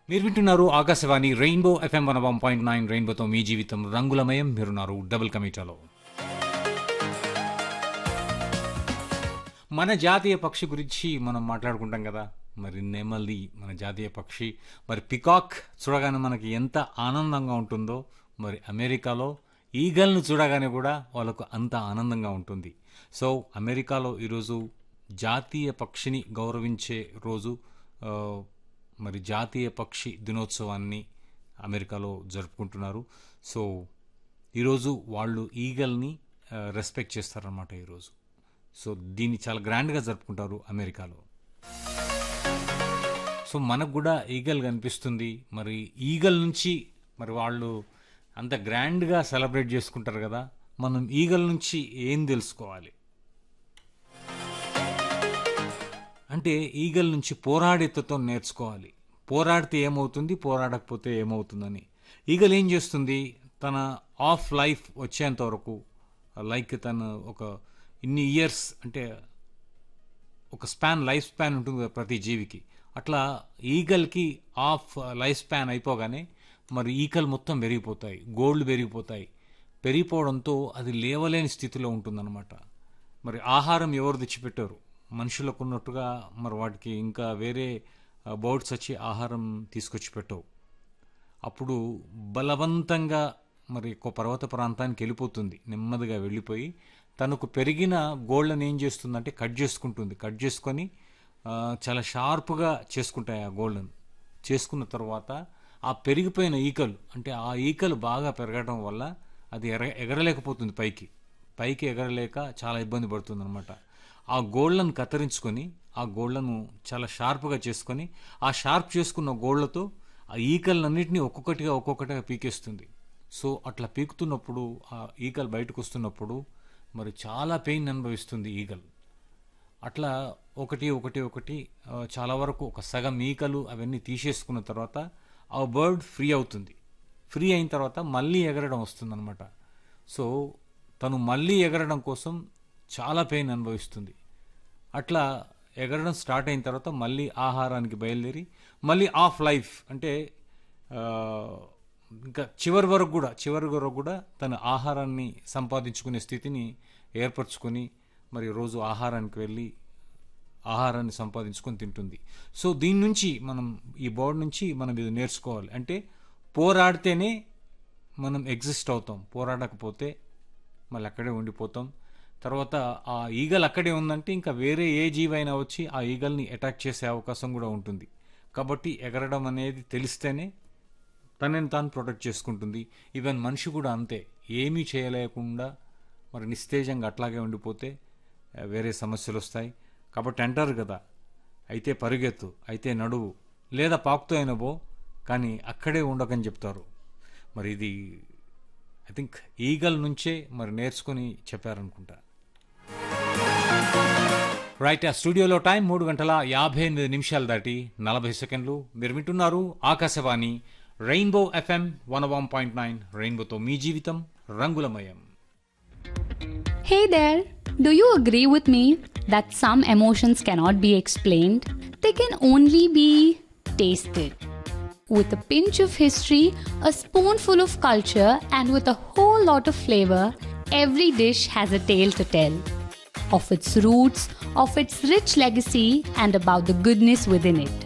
మీరు వింటున్నారు Akashvani rainbow FM one one point nine రెయిన్బోతో మీ జీవితం రంగులమయం మీరున్నారు డబుల్ కమిటాలో మన జాతీయ పక్షి గురించి మనం మాట్లాడుకుంటాం కదా మరి నెమలి మన జాతీయ పక్షి మరి పికాక్ చూడగానే మనకి ఎంత ఆనందంగా ఉంటుందో మరి అమెరికాలో ఈగల్ను చూడగానే కూడా వాళ్ళకు అంత ఆనందంగా ఉంటుంది సో అమెరికాలో ఈరోజు జాతీయ పక్షిని గౌరవించే రోజు ఆ, మరి జాతీయ పక్షి దినోత్సవాన్ని అమెరికాలో జరుపుకుంటున్నారు సో ఈరోజు వాళ్ళు ఈగల్ని రెస్పెక్ట్ చేస్తారన్నమాట ఈరోజు సో దీన్ని చాలా గ్రాండ్గా జరుపుకుంటారు అమెరికాలో సో మనకు కూడా ఈగల్ కనిపిస్తుంది మరి ఈగల్ నుంచి మరి వాళ్ళు అంత గ్రాండ్గా సెలబ్రేట్ చేసుకుంటారు కదా మనం ఈగల్ నుంచి ఏం తెలుసుకోవాలి అంటే ఈగల్ నుంచి పోరాడేతతో నేర్చుకోవాలి పోరాడితే ఏమవుతుంది పోరాడకపోతే ఏమవుతుందని ఈగల్ ఏం చేస్తుంది తన ఆఫ్ లైఫ్ వచ్చేంత వరకు లైక్ తన ఒక ఇన్ని ఇయర్స్ అంటే ఒక స్పాన్ లైఫ్ స్పాన్ ఉంటుంది కదా ప్రతి జీవికి అట్లా ఈగల్కి ఆఫ్ లైఫ్ స్పాన్ అయిపోగానే మరి ఈకలు మొత్తం పెరిగిపోతాయి గోల్డ్ పెరిగిపోతాయి పెరిగిపోవడంతో అది లేవలేని స్థితిలో ఉంటుందన్నమాట మరి ఆహారం ఎవరు తెచ్చిపెట్టారు మనుషులకు ఉన్నట్టుగా మరి వాటికి ఇంకా వేరే బర్డ్స్ వచ్చి ఆహారం తీసుకొచ్చి పెట్టవు అప్పుడు బలవంతంగా మరి ఒక పర్వత ప్రాంతానికి వెళ్ళిపోతుంది నెమ్మదిగా వెళ్ళిపోయి తనకు పెరిగిన గోల్డ్ని ఏం చేస్తుందంటే కట్ చేసుకుంటుంది కట్ చేసుకొని ఆ, చాలా షార్ప్గా చేసుకుంటాయి ఆ గోల్డ్ని చేసుకున్న తర్వాత ఆ పెరిగిపోయిన ఈకలు అంటే ఆ ఈకలు బాగా పెరగడం వల్ల అది ఎర ఎగరలేకపోతుంది పైకి పైకి ఎగరలేక చాలా ఇబ్బంది పడుతుంది అనమాట ఆ గోళ్లను కత్తిరించుకొని ఆ గోళ్లను చాలా షార్ప్గా చేసుకొని ఆ షార్ప్ చేసుకున్న గోళ్లతో ఆ ఈకలన్నింటినీ ఒక్కొక్కటిగా ఒక్కొక్కటిగా పీకేస్తుంది సో అట్లా పీకుతున్నప్పుడు ఆ ఈగలు బయటకు వస్తున్నప్పుడు మరి చాలా పెయిన్ అనుభవిస్తుంది ఈగల్ అట్లా ఒకటి ఒకటి ఒకటి ఆ, చాలా వరకు ఒక సగం ఈకలు అవన్నీ తీసేసుకున్న తర్వాత ఆ బర్డ్ ఫ్రీ అవుతుంది ఫ్రీ అయిన తర్వాత మళ్ళీ ఎగరడం వస్తుందన్నమాట సో తను మళ్ళీ ఎగరడం కోసం చాలా పెయిన్ అనుభవిస్తుంది అట్లా ఎగరడం స్టార్ట్ అయిన తర్వాత మళ్ళీ ఆహారానికి బయలుదేరి మళ్ళీ ఆఫ్ లైఫ్ అంటే ఆ, ఇంకా చివరి వరకు కూడా చివరి వరకు కూడా తన ఆహారాన్ని సంపాదించుకునే స్థితిని ఏర్పరచుకొని మరి రోజు ఆహారానికి వెళ్ళి ఆహారాన్ని సంపాదించుకొని తింటుంది సో దీని నుంచి మనం ఈ బోర్డు నుంచి మనం ఇది నేర్చుకోవాలి అంటే పోరాడితేనే మనం ఎగ్జిస్ట్ అవుతాం పోరాడకపోతే మళ్ళీ అక్కడే ఉండిపోతాం తర్వాత ఆ ఈగల్ అక్కడే ఉందంటే ఇంకా వేరే ఏ జీవైనా వచ్చి ఆ ఈగల్ని అటాక్ చేసే అవకాశం కూడా ఉంటుంది కాబట్టి ఎగరడం అనేది తెలిస్తేనే తనని తాను ప్రొటెక్ట్ చేసుకుంటుంది ఈవెన్ మనిషి కూడా అంతే ఏమీ చేయలేకుండా మరి నిస్తేజంగా అట్లాగే ఉండిపోతే ఆ, వేరే సమస్యలు వస్తాయి కాబట్టి అంటారు కదా అయితే పరుగెత్తు అయితే నడువు లేదా పాకుతో అయినా పో కానీ అక్కడే ఉండకని చెప్తారు మరి ఇది ఐ థింక్ ఈగల్ నుంచే మరి నేర్చుకొని చెప్పారనుకుంటా రైట్ ఆ స్టూడియోలో టైం మూడు గంటల యాభై ఎనిమిది నిమిషాలు దాటి నలభై సెకండ్లు మీరు వింటున్నారు Akashvani rainbow FM one one point nine రెయిన్బోతో మీ జీవితం రంగులమయం Hey there! Do you agree with me that some emotions cannot be explained? They can only be tasted. With a pinch of history, a spoonful of culture, and with a whole lot of flavor, every dish has a tale to tell. Of its roots, of its rich legacy, and about the goodness within it.